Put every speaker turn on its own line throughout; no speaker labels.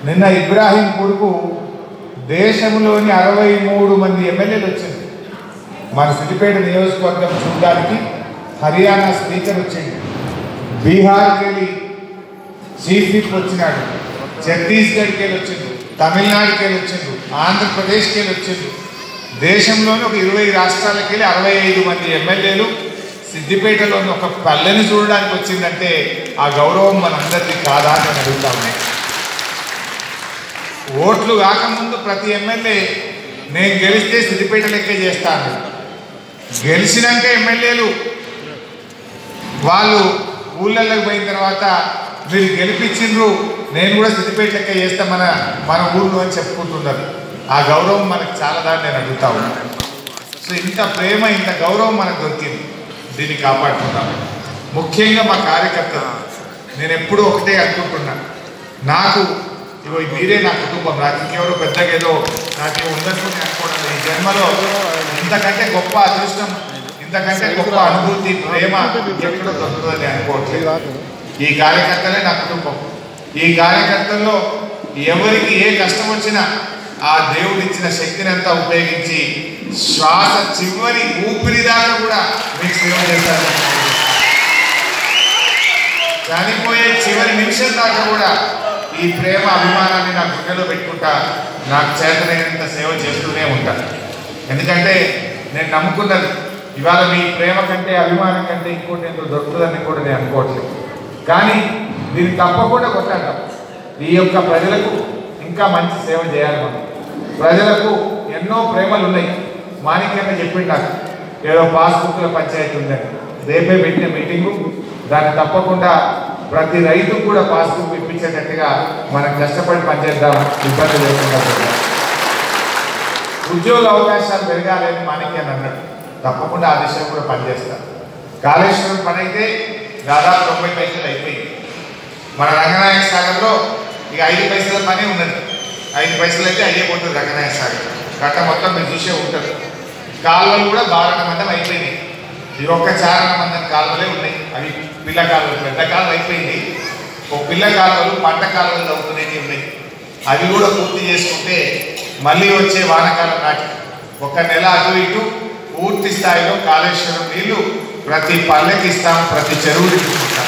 నిన్న ఇబ్రాహీం కొడుకు దేశంలోని అరవై మూడు మంది ఎమ్మెల్యేలు వచ్చింది మన సిద్దిపేట నియోజకవర్గం చూడడానికి హర్యానా స్పీకర్ వచ్చింది బీహార్కి వెళ్ళి చీఫ్ విప్ వచ్చినాడు ఛత్తీస్గఢ్కి వెళ్ళి వచ్చిండు తమిళనాడుకి వెళ్ళి వచ్చిండు ఆంధ్రప్రదేశ్కి వెళ్ళి వచ్చిండు దేశంలోని ఒక ఇరవై రాష్ట్రాలకి వెళ్ళి అరవై ఐదు మంది ఎమ్మెల్యేలు సిద్దిపేటలోని ఒక పల్లెని చూడడానికి వచ్చిందంటే ఆ గౌరవం మనందరిది కాదా అని నేను అడుగుతా ఉన్నాను ఓట్లు కాకముందు ప్రతి ఎమ్మెల్యే నేను గెలిస్తే సిద్దిపేట లెక్క చేస్తాను గెలిచినాక ఎమ్మెల్యేలు వాళ్ళు ఊళ్ళల్లోకి పోయిన తర్వాత మీరు గెలిపించిండ్రు నేను కూడా సిద్దిపేట లెక్క చేస్తా మన మన ఊళ్ళో అని చెప్పుకుంటున్నారు ఆ గౌరవం మనకు చాలా దాన్ని నేను అడుగుతా ఉన్నాను సో ఇంత ప్రేమ ఇంత గౌరవం మనకు దొరికింది దీన్ని కాపాడుకుందాం ముఖ్యంగా మా కార్యకర్తలు నేను ఎప్పుడూ ఒకటే అనుకుంటున్నా నాకు ఇగో మీరే నా కుటుంబం నాకు ఇంకెవరో పెద్దగా ఏదో నాకేం ఉందనుకుని అనుకోవడం లేదు. ఈ జన్మలో ఇంతకంటే గొప్ప అదృష్టం ఇంతకంటే గొప్ప అనుభూతి ప్రేమ ఎక్కడో దొరుకుతుందని అనుకోవట్లేదు ఈ కార్యకర్తలే నా కుటుంబం ఈ కార్యకర్తల్లో ఎవరికి ఏ కష్టం వచ్చినా ఆ దేవుడు ఇచ్చిన శక్తిని అంతా ఉపయోగించి శ్వాస చివరి ఊపిరి దాకా కూడా మీకు సేవ చేస్తారు చనిపోయే చివరి నిమిషం దాకా కూడా ఈ ప్రేమ అభిమానాన్ని నా గుండెలో పెట్టుకుంటా నాకు చేతనైనంత సేవ చేస్తూనే ఉంటా ఎందుకంటే నేను నమ్ముకున్నది ఇవాళ మీ ప్రేమ కంటే అభిమానం కంటే ఇంకోటి ఎంతో దొరుకుతుందని కూడా నేను అనుకోవట్లేదు కానీ దీన్ని తప్పకుండా కొట్టాలి ఈ యొక్క ప్రజలకు ఇంకా మంచి సేవ చేయాలి మనం ప్రజలకు ఎన్నో ప్రేమలు ఉన్నాయి మాణిక్యంగా చెప్పిండు నాకు ఏదో పాస్బుక్ల పంచాయతీ ఉందని రేపే పెట్టిన మీటింగు దాన్ని తప్పకుండా ప్రతి రైతు కూడా పాస్బుక్ ఇప్పించేటట్టుగా మనం కష్టపడి పనిచేద్దాం ఇబ్బంది లేకుండా చేద్దాం. ఉద్యోగ అవకాశాలు పెరగాలని మాణిక్యాన్ని అన్నాడు తప్పకుండా ఆ దిశలో కూడా పనిచేస్తాం కాళేశ్వరం పని అయితే దాదాపు తొంభై పైసలు అయిపోయింది మన రంగనాయక సాగర్లో ఇక ఐదు పైసల పని ఉన్నది ఐదు పైసలు అయితే అయ్యేపోతుంది రంగనాయక సాగర్ కట్ట మొత్తం మీరు చూసే ఉంటారు కాలువలు కూడా బారణ మందం అయిపోయినాయి ఈ ఒక్క చారణ మందం కాలువలే ఉన్నాయి అవి పిల్ల కాలువలు పెద్ద కాలువ అయిపోయింది ఒక పిల్ల కాలువలు పంట కాలువలు అవుతున్నాయి ఉన్నాయి అవి కూడా పూర్తి చేసుకుంటే మళ్ళీ వచ్చే వానకాలం నాటి ఒక నెల అటు ఇటు పూర్తి స్థాయిలో కాళేశ్వరం నీళ్లు ప్రతి పల్లెకి ఇస్తాం ప్రతి చెరువుకి ఇస్తాం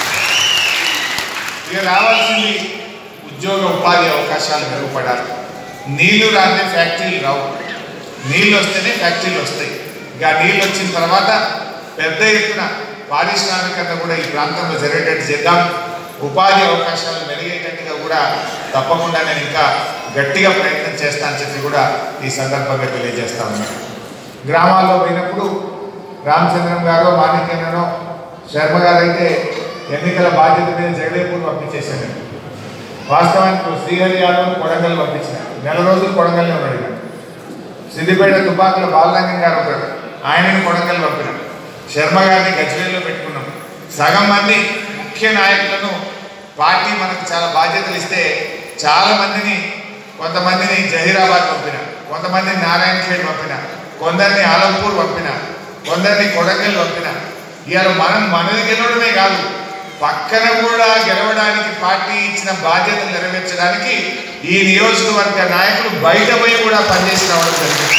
ఇక రావాల్సింది ఉద్యోగ ఉపాధి అవకాశాలు మెరుగుపడాలి నీళ్లు రాని ఫ్యాక్టరీలు రావు నీళ్ళు వస్తేనే ఫ్యాక్టరీలు వస్తాయి ఇక నీళ్ళు వచ్చిన తర్వాత పెద్ద ఎత్తున పారిశ్రామికత కూడా ఈ ప్రాంతంలో జరిగేటట్టు చేద్దాం ఉపాధి అవకాశాలు మెరుగేటట్టుగా కూడా తప్పకుండా నేను ఇంకా గట్టిగా ప్రయత్నం చేస్తానని చెప్పి కూడా ఈ సందర్భంగా తెలియజేస్తా ఉన్నాను గ్రామాల్లో పోయినప్పుడు రామచంద్రం గారు మాణిక్యనో శర్మ గారు అయితే ఎన్నికల బాధ్యత మీద జగదేపూర్ పంపించేశాను వాస్తవానికి శ్రీహరి యాదవ్ కొడంగల్ పంపించిన నెల రోజులు కొడంగల్నే ఉన్నాడు ఇక. సిద్దిపేట తుపాకుల బాలరంగం గారు ఒకరు ఆయనని కొడంగల్ పంపినాం శర్మ గారిని గజ్వేల్లో పెట్టుకున్నాం సగం మంది ముఖ్య నాయకులను పార్టీ మనకు చాలా బాధ్యతలు ఇస్తే చాలా మందిని కొంతమందిని జహీరాబాద్ పంపిన కొంతమందిని నారాయణ ఖేడ్ పంపిన కొందరిని ఆలంపూర్ పంపిన కొందరిని కొడంగల్ పంపిన ఇవాళ మనం మనది గెలవడమే కాదు పక్కన కూడా గెలవడానికి పార్టీ ఇచ్చిన బాధ్యతలు నెరవేర్చడానికి ఈ నియోజకవర్గ నాయకులు బయట పోయి కూడా పనిచేసి రావడం జరిగింది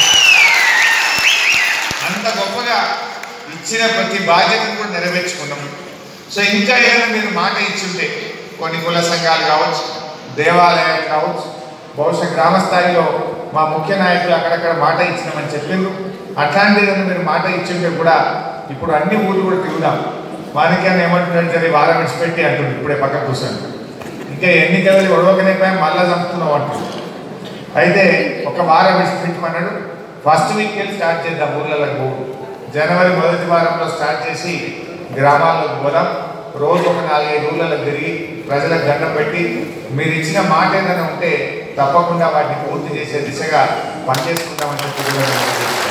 అంత గొప్పగా ఇచ్చిన ప్రతి బాధ్యతను కూడా నెరవేర్చుకున్నాము సో ఇంకా ఏదైనా మీరు మాట ఇచ్చుంటే కొన్ని కుల సంఘాలు కావచ్చు దేవాలయాలు కావచ్చు బహుశా గ్రామ స్థాయిలో మా ముఖ్య నాయకులు అక్కడక్కడ మాట ఇచ్చినామని చెప్పిండ్రు అట్లాంటి ఏదైనా మీరు మాట ఇచ్చుంటే కూడా ఇప్పుడు అన్ని ఊళ్ళు కూడా తిరుగుదాం మాణిక్యాన్ని ఏమంటున్నాడు సరే వారం విడిచిపెట్టి అంటుంది ఇప్పుడే పక్కన కూర్చొని ఇంకా ఎన్నికలు ఒడవకనే పోయి మళ్ళా చంపుతున్నాం అంటుంది అయితే ఒక వారం విడిచిపెట్టమన్నాడు ఫస్ట్ వీక్ వెళ్ళి స్టార్ట్ చేద్దాం ఊర్లలో పోవు జనవరి మొదటి వారంలో స్టార్ట్ చేసి గ్రామాల్లోకి పోదాం రోజు ఒక నాలుగైదు ఊళ్ళలో తిరిగి ప్రజలకు దండం పెట్టి మీరు ఇచ్చిన మాట ఏదైనా ఉంటే తప్పకుండా వాటిని పూర్తి చేసే దిశగా పనిచేసుకుందామని చెప్పి కూడా నేను తెలియజేస్తున్నాను.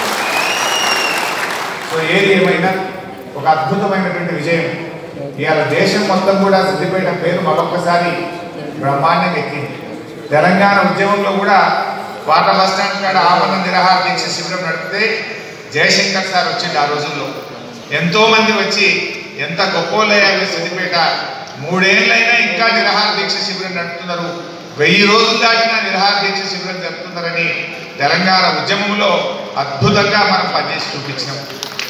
సో ఏది ఏమైనా ఒక అద్భుతమైనటువంటి విజయం ఇవాళ దేశం మొత్తం కూడా సిద్దిపేట పేరు మరొకసారి బ్రహ్మాండంగా ఎక్కింది తెలంగాణ ఉద్యమంలో కూడా వాట బస్ స్టాండ్ కాడ ఆమరణ నిరాహార దీక్ష శిబిరం నడిపితే జయశంకర్ సార్ వచ్చిండు ఆ రోజుల్లో ఎంతో మంది వచ్చి ఎంత గొప్పోళ్ళయ్యారు సిద్దిపేట మూడేళ్ళైనా ఇంకా నిరాహార దీక్ష శిబిరం నడుపుతున్నారు వెయ్యి రోజులు దాటిన నిరహార దీక్ష శిబిరం జరుపుతున్నారని తెలంగాణ ఉద్యమంలో అద్భుతంగా మనం పనిచేసి చూపించినాం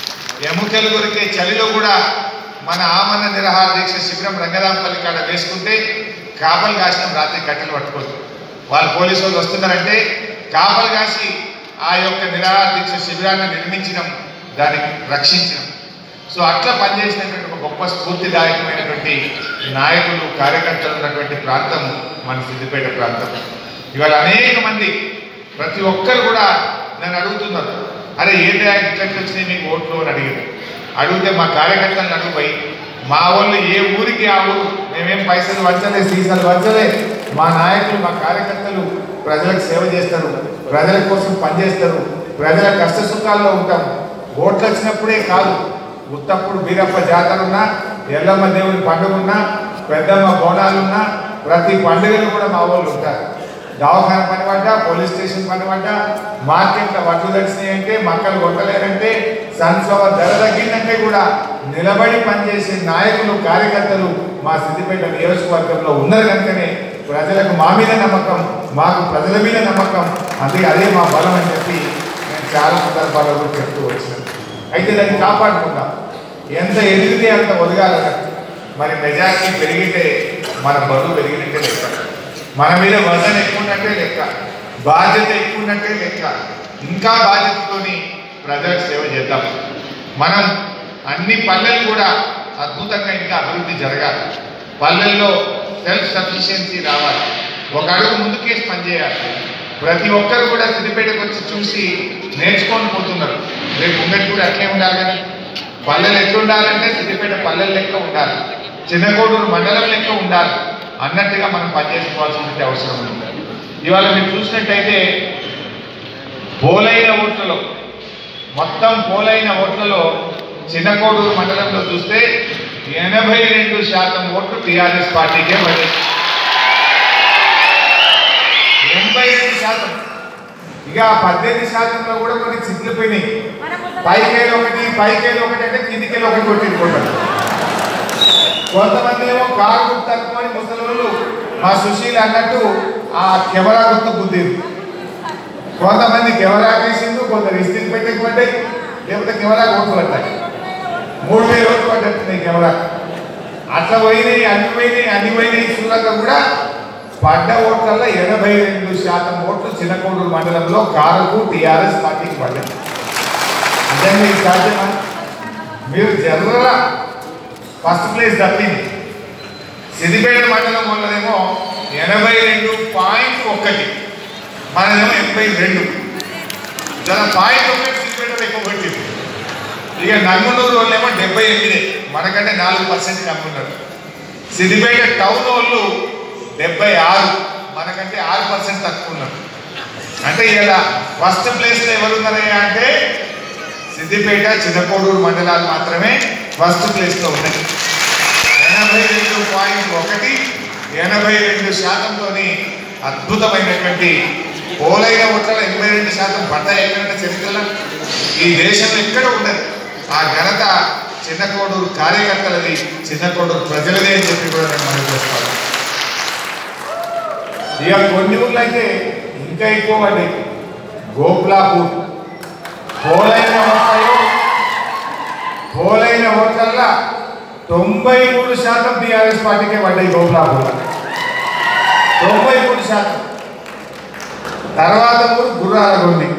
ఎముకలు కొరికే చలిలో కూడా మన ఆమన నిరహార దీక్ష శిబిరం రంగరాంపల్లి కాడ వేసుకుంటే కాపలు కాసినాం రాత్రి కట్టెలు పట్టుకోదు వాళ్ళు పోలీసు వాళ్ళు వస్తున్నారంటే కాపలు కాసి ఆ యొక్క నిరాహార దీక్ష శిబిరాన్ని నిర్మించడం దానికి రక్షించడం సో అట్లా పనిచేసినటువంటి ఒక గొప్ప స్ఫూర్తిదాయకమైనటువంటి నాయకులు కార్యకర్తలు ఉన్నటువంటి ప్రాంతం మన సిద్దిపేట ప్రాంతం ఇవాళ అనేక మంది ప్రతి ఒక్కరు కూడా నన్ను అడుగుతున్నారు అరే ఏంటి ఇట్లకి వచ్చినాయి మీకు ఓట్లు అని అడిగారు అడిగితే మా కార్యకర్తలను అడుగుపోయి మా వాళ్ళు ఏ ఊరికి ఆ ఊరు మేమేం పైసలు వచ్చలే సీసాలు వచ్చలే మా నాయకులు మా కార్యకర్తలు ప్రజలకు సేవ చేస్తారు ప్రజల కోసం పనిచేస్తారు ప్రజల కష్ట సుఖాల్లో ఉంటాం ఓట్లు వచ్చినప్పుడే కాదు ఉత్తప్పుడు బీరప్ప జాతర ఉన్నా ఎల్లమ్మ దేవుని పండుగ ఉన్నా పెద్దమ్మ బోనాలున్నా ప్రతి పండుగలు కూడా మా వాళ్ళు ఉంటారు దవాఖాన పని పడ్డా పోలీస్ స్టేషన్ పని పడ్డా మార్కెట్లో వడ్లు తడిసినాయి అంటే మక్కలు కొట్టలేరంటే సన్ఫ్లవర్ ధర తగ్గిందంటే కూడా నిలబడి పనిచేసే నాయకులు కార్యకర్తలు మా సిద్దిపేట నియోజకవర్గంలో ఉన్నారు కనుకనే ప్రజలకు మా మీద నమ్మకం మాకు ప్రజల మీద నమ్మకం అందుకే అదే మా బలం అని చెప్పి నేను చాలా సందర్భాల్లో కూడా చెప్తూ వచ్చినాను అయితే దాన్ని కాపాడుకుందాం ఎంత ఎదిగితే అంత ఒదగాలన్నట్టు మరి మెజారిటీ పెరిగితే మన బరువు పెరిగినట్టే లెక్క మన మీద వజన్ ఎక్కువ ఉన్నట్టే లెక్క బాధ్యత ఎక్కువ ఉన్నట్టే లెక్క ఇంకా బాధ్యతతోని ప్రజలకు సేవ చేద్దాం మనం అన్ని పల్లెలు కూడా అద్భుతంగా ఇంకా అభివృద్ధి జరగాలి పల్లెల్లో సెల్ఫ్ సఫిషియన్సీ రావాలి ఒక అడుగు ముందుకేసి పనిచేయాలి ప్రతి ఒక్కరు కూడా సిద్దిపేటకు వచ్చి చూసి నేర్చుకొని పోతున్నారు రేపు ఉన్నట్టు కూడా అట్లే ఉండాలి కదా పల్లెలు ఎట్లా ఉండాలంటే సిద్దిపేట పల్లెల లెక్క ఉండాలి చిన్నకోడూరు మండలం లెక్క ఉండాలి అన్నట్టుగా మనం పనిచేసుకోవాల్సిన అవసరం ఉంది ఇవాళ మీరు చూసినట్టయితే పోలైన ఓట్లలో మొత్తం పోలైన ఓట్లలో చిన్నకోడూరు మండలంలో చూస్తే ఎనభై రెండు శాతం ఓట్లు టీఆర్ఎస్ పార్టీకే పడ్డాయి ఎనభై రెండు శాతం ఇక ఆ పద్దెనిమిది శాతంలో కూడా కొన్ని చిట్లిపోయినాయి పైకేలు ఒకటి పైకేలు ఒకటి అంటే కిందికేలు ఒకటి కొట్టించుకుంటారు కొంతమంది ఏమో కారు గుర్తు తక్కువని ముసలి మా సుశీల్ అన్నట్టు ఆ కెమెరా గుర్తు బుద్ధింది కొంతమంది కెమెరా వేసిండు కొందరు ఇస్త్రీ పెట్టకి పడ్డాయి లేకపోతే కెమెరా ఓట్లు పడ్డాయి మూడు వేలు ఓట్లు పడ్డట్టున్నాయి కెమెరా అట్లా పోయినాయి అన్ని పోయినాయి అన్ని పోయినాయి చూడక కూడా పడ్డ ఓట్లలో ఎనభై రెండు శాతం ఓట్లు చిన్నకోడూరు మండలంలో కారుకు టీఆర్ఎస్ పార్టీకి పడ్డాయి అంటే మీకు సాధ్యమా మీరు జనరల్ ఫస్ట్ ప్లేస్ తప్పింది సిద్దిపేట మండలం వాళ్ళదేమో ఎనభై రెండు పాయింట్ ఒకటి మనదేమో ఎనభై రెండు జర పాయింట్ ఒకటి సిద్దిపేట ఎక్కువ పెట్టింది ఇక నల్గొండూరు వాళ్ళేమో డెబ్బై ఎనిమిది మనకంటే నాలుగు పర్సెంట్ కమ్మున్నారు సిద్దిపేట టౌన్ వాళ్ళు డెబ్బై ఆరు మనకంటే ఆరు పర్సెంట్ తక్కువ ఉన్నారు అంటే ఇలా ఫస్ట్ ప్లేస్లో ఎవరున్నారయ్యా అంటే సిద్దిపేట చిన్నకోడూరు మండలాలు మాత్రమే ఫస్ట్ ప్లేస్లో ఉన్నాయి ఎనభై రెండు పాయింట్ ఒకటి ఎనభై రెండు శాతంతోని అద్భుతమైనటువంటి పోలైన ఓట్ల ఎనభై రెండు శాతం పడ్డాయి ఎక్కడంటే చరిత్రలో ఈ దేశంలో ఎక్కడ ఉండదు ఆ ఘనత చిన్నకోడూరు కార్యకర్తలది చిన్నకోడూరు ప్రజలదే అని చెప్పి కూడా నేను మనం చేస్తాను ఇక కొన్ని ఊర్లు అయితే ఇంకా ఎక్కువ పడ్డాయి గోపులాపూర్ పోలైన ఓట్లలో పోలైన ఓట్లల్లో తొంభై మూడు శాతం టీఆర్ఎస్ పార్టీకే పడ్డాయి గోపులాపూర్ తొంభై మూడు శాతం తర్వాత ఊరు గుర్రాలగొండి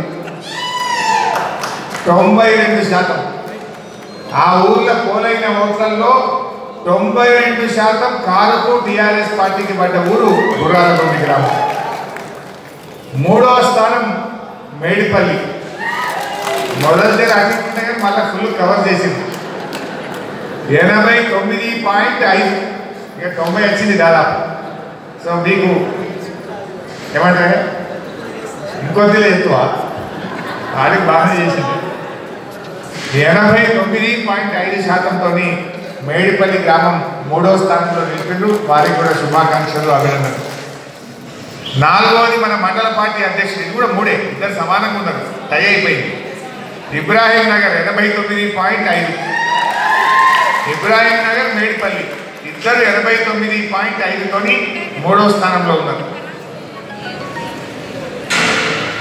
తొంభై రెండు శాతం ఆ ఊర్లో పోలైన ఓట్లలో తొంభై రెండు శాతం కారుకు టీఆర్ఎస్ పార్టీకి పడ్డ ఊరు గుర్రాలగొండి గ్రామం మూడవ స్థానం మేడిపల్లి మొదటి అటుకుంటే కానీ మళ్ళీ ఫుల్ కవర్ చేసింది ఎనభై తొమ్మిది పాయింట్ ఐదు ఇక తొంభై వచ్చింది దాదాపు సో మీకు ఏమంటారు ఇంకొద్దిలే ఎక్కువ ఆడికి బాగానే చేసింది ఎనభై తొమ్మిది పాయింట్ ఐదు శాతంతో మేడిపల్లి గ్రామం మూడో స్థానంలో నిలిపిండ్రు వారికి కూడా శుభాకాంక్షలు అభినందనలు నాలుగవది మన మండల పార్టీ అధ్యక్షుడు ఇది కూడా మూడే ఇద్దరు సమానంగా ఉన్నారు టై అయిపోయింది ఇబ్రాహీం నగర్ ఎనభై తొమ్మిది పాయింట్ ఐదు ఇబ్రాహీం నగర్ మేడిపల్లి ఇద్దరు ఎనభై తొమ్మిది పాయింట్ ఐదుతోని మూడో స్థానంలో ఉన్నారు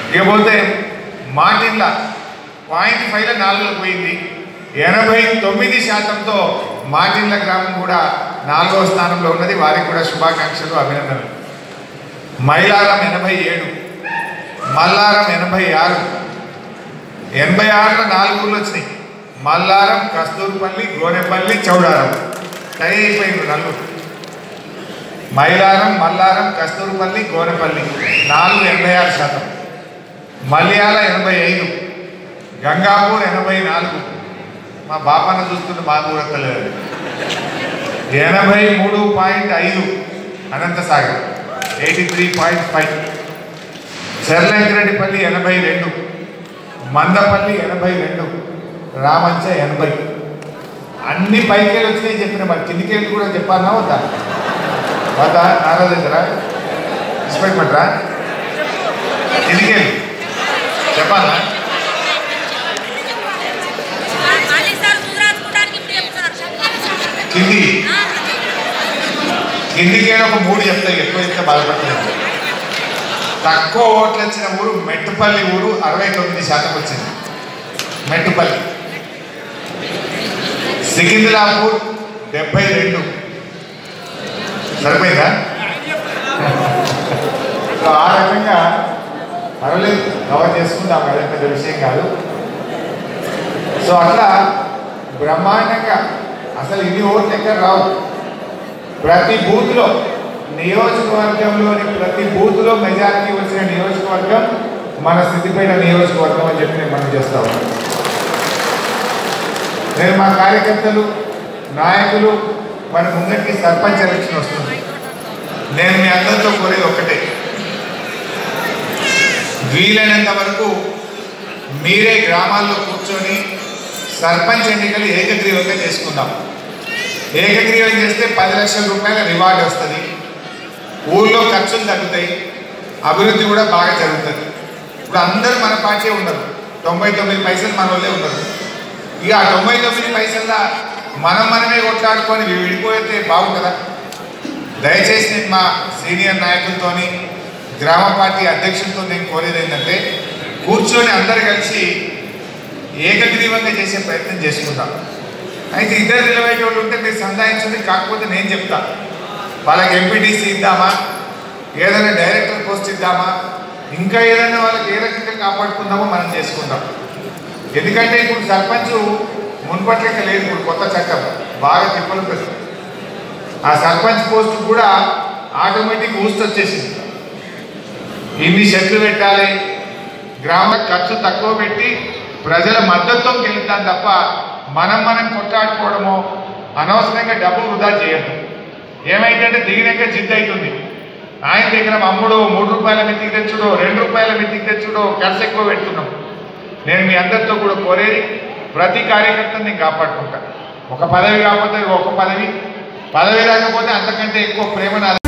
ఇకపోతే మాటిన్ల పాయింట్ ఫైవ్లో నాలుగులకు పోయింది ఎనభై తొమ్మిది శాతంతో మాటిన్ల గ్రామం కూడా నాలుగవ స్థానంలో ఉన్నది వారికి కూడా శుభాకాంక్షలు అభినందనలు మైలారం ఎనభై ఏడు మల్లారం ఎనభై ఆరు ఎనభై ఆరులో నాలుగు ఊళ్ళు వచ్చినాయి మల్లారం కస్తూరుపల్లి గోనెపల్లి చౌడారం టై అయిపోయింది నలుగురు మైలారం మల్లారం కస్తూరుపల్లి గోనెపల్లి నాలుగు ఎనభై ఆరు శాతం మల్యాల ఎనభై ఐదు గంగాపూర్ ఎనభై నాలుగు మా బాపన్న చూస్తుంటే మా ఊరక్కలేదు ఎనభై మూడు పాయింట్ ఐదు Anantasagar eighty three point five Cherlankireddipalli ఎనభై రెండు మందపల్లి ఎనభై రెండు రామంచ ఎనభై అన్ని పైకెళ్ళి వచ్చినాయి చెప్పిన మరి కిందికెళ్ళి కూడా చెప్పానా వద్దా వద్దా నారాజేంద్రా ఇష్టపడమంటారా కిందికెళ్ళి చెప్పాలా
మళ్ళీ సార్ గుజరాత్ కూడానికి ఇప్పుడు చెప్తున్నారు
కింది
ఆ,
కిందికి ఒక మూడు చెప్తాయి ఎక్కువ ఇస్తే బాధపడుతుంది తక్కువ ఓట్లు వచ్చిన ఊరు మెట్టుపల్లి ఊరు అరవై తొమ్మిది శాతం వచ్చింది మెట్టుపల్లి సికింద్రాపూర్ డెబ్బై రెండు సరిపోయిందా సో ఆ రకంగా పర్వాలేదు కవర్ చేసుకుందాం అదే పెద్ద విషయం కాదు సో అట్లా బ్రహ్మాండంగా అసలు ఇన్ని ఓట్లు ఎక్కడ రావు ప్రతి బూత్లో నియోజకవర్గంలోని ప్రతి బూత్లో మెజారిటీ వచ్చిన నియోజకవర్గం మన సిద్దిపేట నియోజకవర్గం అని చెప్పి నేను మనం చేస్తా ఉన్నాను నేను మా కార్యకర్తలు నాయకులు మన ముందరికి సర్పంచ్ ఎలక్షన్ వస్తుంది నేను మీ అందరితో కోరేది ఒకటే వీలైనంత వరకు మీరే గ్రామాల్లో కూర్చొని సర్పంచ్ ఎన్నికలు ఏకగ్రీవంగా చేసుకుందాం ఏకగ్రీవం చేస్తే పది లక్షల రూపాయల రివార్డ్ వస్తుంది ఊళ్ళో ఖర్చులు తగ్గుతాయి అభివృద్ధి కూడా బాగా జరుగుతుంది ఇప్పుడు అందరూ మన పార్టీ ఉన్నారు తొంభై తొమ్మిది పైసలు మన వాళ్ళే ఉన్నారు ఇక ఆ తొంభై తొమ్మిది పైసల్లా మనం మనమే కొట్లాడుకొని విడిపోతే బాగుంటుందా దయచేసి నేను మా సీనియర్ నాయకులతోని గ్రామ పార్టీ అధ్యక్షులతో నేను కోరేది ఏంటంటే కూర్చొని అందరు కలిసి ఏకగ్రీవంగా చేసే ప్రయత్నం చేసుకుందాం అయితే ఇద్దరు నిలబడే వాళ్ళు ఉంటే మీరు సంధాయించండి కాకపోతే నేను చెప్తా వాళ్ళకి ఎంపీటీసీ ఇద్దామా ఏదైనా డైరెక్టర్ పోస్ట్ ఇద్దామా ఇంకా ఏదైనా వాళ్ళకి ఏ రకంగా కాపాడుకుందామో మనం చేసుకుందాం ఎందుకంటే ఇప్పుడు సర్పంచ్ మున్పట్లకి లేదు ఇప్పుడు కొత్త చట్టం బాగా తిప్పలు ప్రశ్న ఆ సర్పంచ్ పోస్ట్ కూడా ఆటోమేటిక్ ఊస్ట్ వచ్చేసింది ఇన్ని షెట్లు పెట్టాలి గ్రామ ఖర్చు తక్కువ పెట్టి ప్రజల మద్దతుతో గెలుద్దాం తప్ప మనం మనం కొట్లాడుకోవడమో అనవసరంగా డబ్బు వృధా చేయద్దు ఏమైందంటే దిగినాక జిద్దు అవుతుంది ఆయన దగ్గర అమ్ముడు మూడు రూపాయల మెత్తికి తెచ్చుడో రెండు రూపాయల మెత్తికి తెచ్చుడో ఖర్చు ఎక్కువ పెడుతున్నాం నేను మీ అందరితో కూడా కోరేది ప్రతి కార్యకర్తను నేను కాపాడుకుంటాను ఒక పదవి కాకపోతే ఒక పదవి పదవి రాకపోతే అంతకంటే ఎక్కువ ప్రేమ నా